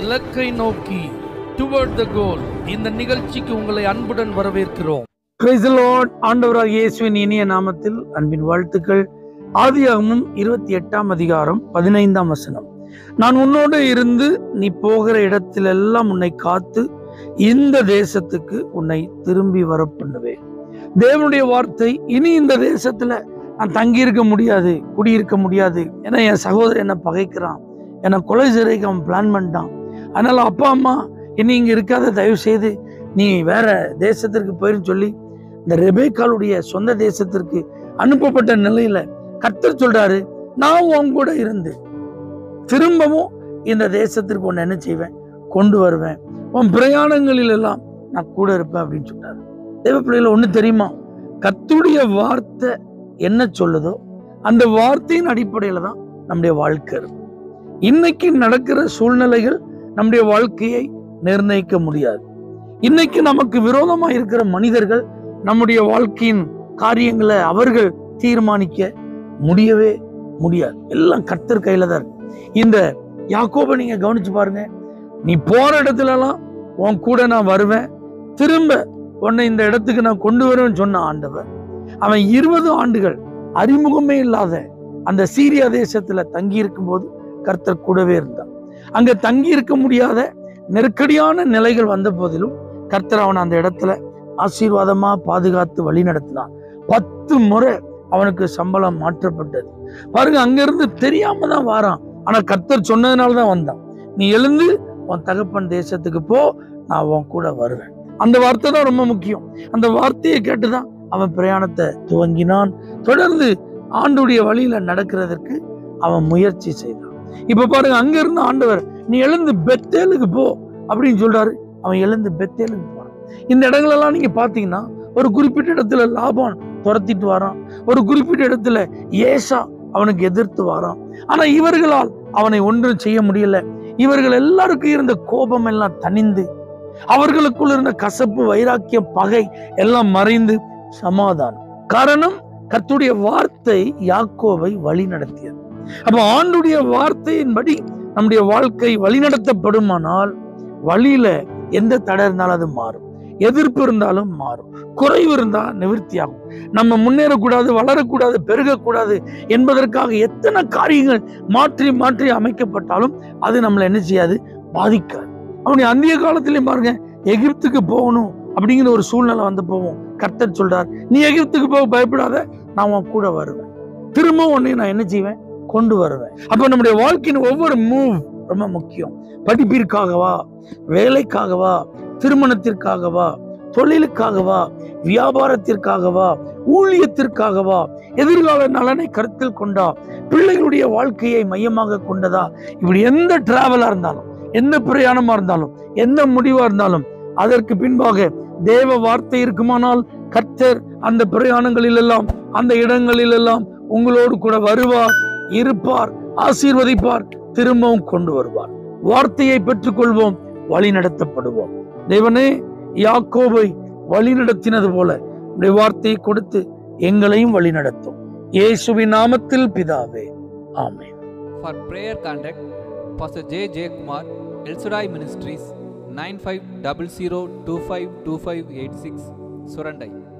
இலக்கை நோக்கி டுவர்ட் த கோல் இந்த நிகழ்ச்சிக்கு உங்களை அன்புடன் வரவேற்கிறோம் Praise the Lord. ஆண்டவராக இயேசுவின் இனிய நாமத்தில் அன்பின் வாழ்த்துக்கள் ஆதியாகமும் இருபத்தி எட்டாம் அதிகாரம் பதினைந்தாம் வசனம் நான் உன்னோடு இருந்து நீ போகிற இடத்திலெல்லாம் உன்னை காத்து இந்த தேசத்துக்கு உன்னை திரும்பி வர பண்ணுவேன் தேவனுடைய வார்த்தை இனி இந்த தேசத்துல நான் தங்கியிருக்க முடியாது குடியிருக்க முடியாது ஏன்னா என் சகோதரன் என்னை பகைக்கிறான் என்னை கொலை செய்யறதுக்கு அவன் பிளான் பண்ணிட்டான் அதனால அப்பா அம்மா இனி இங்க இருக்காத தயவு செய்து நீ வேற தேசத்திற்கு போயிருன்னு சொல்லி இந்த ரெபேக்காளுடைய சொந்த தேசத்திற்கு அனுப்பப்பட்ட நிலையில கர்த்தர் சொல்றாரு நான் உன் கூட இருந்து திரும்பவும் இந்த தேசத்திற்கு உன்னை என்ன செய்வேன் கொண்டு வருவேன் உன் பிரயாணங்களில் எல்லாம் நான் கூட இருப்பேன் அப்படின்னு சொன்னாரு தேவ பிள்ளைகள ஒண்ணு தெரியுமா கர்த்தருடைய வார்த்தை என்ன சொல்லுதோ அந்த வார்த்தையின் அடிப்படையில தான் நம்முடைய வாழ்க்கை இருக்கும் இன்னைக்கு நடக்கிற சூழ்நிலைகள் நம்முடைய வாழ்க்கையை நிர்ணயிக்க முடியாது இன்னைக்கு நமக்கு விரோதமா இருக்கிற மனிதர்கள் நம்முடைய வாழ்க்கையின் காரியங்களை அவர்கள் தீர்மானிக்க முடியவே முடியாது எல்லாம் கர்த்தர் கையில தான் இருக்கு இந்த யாக்கோபை நீங்க கவனிச்சு பாருங்க நீ போற இடத்துல எல்லாம் உன் கூட நான் வருவேன் திரும்ப உன்னை இந்த இடத்துக்கு நான் கொண்டு வருவேன்னு சொன்ன ஆண்டவர் அவன் இருபது ஆண்டுகள் அறிமுகமே இல்லாத அந்த சீரியா தேசத்துல தங்கி இருக்கும்போது கர்த்தர் கூடவே இருந்தான் அங்க தங்கி இருக்க முடியாத நெருக்கடியான நிலைகள் வந்த போதிலும் கர்த்தர் அவன் அந்த இடத்துல ஆசீர்வாதமா பாதுகாத்து வழி நடத்தினான் பத்து முறை அவனுக்கு சம்பளம் மாற்றப்பட்டது பாருங்க அங்கிருந்து தெரியாம தான் வாரான் ஆனா கர்த்தர் சொன்னதுனால தான் வந்தான் நீ எழுந்து உன் தகப்பன் தேசத்துக்கு போ நான் உன் கூட வருவேன் அந்த வார்த்தை தான் ரொம்ப முக்கியம் அந்த வார்த்தையை கேட்டுதான் அவன் பிரயாணத்தை துவங்கினான் தொடர்ந்து ஆண்டுடைய வழியில நடக்கிறதற்கு அவன் முயற்சி செய்தான் இப்ப பாருங்க அங்க இருந்து ஆண்டவர் நீ எழுந்து பெத்தேலுக்கு போ அப்படின்னு சொல்றாரு அவன் எழுந்து பெத்தேலுக்கு போறான் இந்த இடங்களெல்லாம் நீங்க பாத்தீங்கன்னா ஒரு குறிப்பிட்ட இடத்துல லாபான் துரத்திட்டு வரான் ஒரு குறிப்பிட்ட இடத்துல ஏசா அவனுக்கு எதிர்த்து வரான் ஆனா இவர்களால் அவனை ஒன்றும் செய்ய முடியல இவர்கள் எல்லாருக்கும் இருந்த கோபம் எல்லாம் தணிந்து அவர்களுக்குள் இருந்த கசப்பு வைராக்கியம் பகை எல்லாம் மறைந்து சமாதானம் காரணம் கர்த்தருடைய வார்த்தை யாக்கோவை வழி நடத்தியது அப்ப ஆண்டுடைய வார்த்தையின்படி நம்முடைய வாழ்க்கை வழிநடத்தப்படுமானால் வழியில எந்த தடை இருந்தாலும் அது மாறும் எதிர்ப்பு இருந்தாலும் மாறும் குறைவு இருந்தா நிவர்த்தியாகும் நம்ம முன்னேறக்கூடாது வளரக்கூடாது பெருகக்கூடாது என்பதற்காக எத்தனை காரியங்கள் மாற்றி மாற்றி அமைக்கப்பட்டாலும் அது நம்மளை என்ன செய்யாது பாதிக்காது அவனுடைய அந்திய காலத்திலையும் பாருங்க எகிப்துக்கு போகணும் அப்படிங்கிற ஒரு சூழ்நிலை வந்து போவோம் கர்த்தர் சொல்றார் நீ எகிப்துக்கு போக பயப்படாத நான் உன் கூட வருவேன் திரும்ப உன்னை நான் என்ன செய்வேன் கொண்டு வருவேன் அப்ப நம்முடைய வாழ்க்கையின் ஒவ்வொரு மூவ் ரொம்ப முக்கியம் படிப்பிற்காகவா வேலைக்காகவா திருமணத்திற்காகவா தொழிலுக்காகவா வியாபாரத்திற்காகவா ஊழியத்திற்காகவா எதிர்கால நலனை கருத்தில் கொண்டா பிள்ளைகளுடைய வாழ்க்கையை மையமாக கொண்டதா இப்படி எந்த டிராவலா இருந்தாலும் எந்த பிரயாணமா இருந்தாலும் எந்த முடிவா இருந்தாலும் அதற்கு பின்பாக தேவ வார்த்தை இருக்குமானால் கர்த்தர் அந்த பிரயாணங்களில் எல்லாம் அந்த இடங்களில் எல்லாம் உங்களோடு கூட வருவார் இருப்பார் ஆசீர்வதிப்பார் திரும்பவும் கொண்டு வருவார் வார்த்தையை பெற்றுக்கொள்வோம் வழி நடத்தப்படுவோம் தேவனே யாக்கோபை வழி நடத்தினது போல உடைய வார்த்தையை கொடுத்து எங்களையும் வழி நடத்தும் இயேசுவின் நாமத்தில் பிதாவே ஆமென் For prayer contact, Pastor J. J. Kumar, El Shaddai Ministries, 9500252586, Surandai.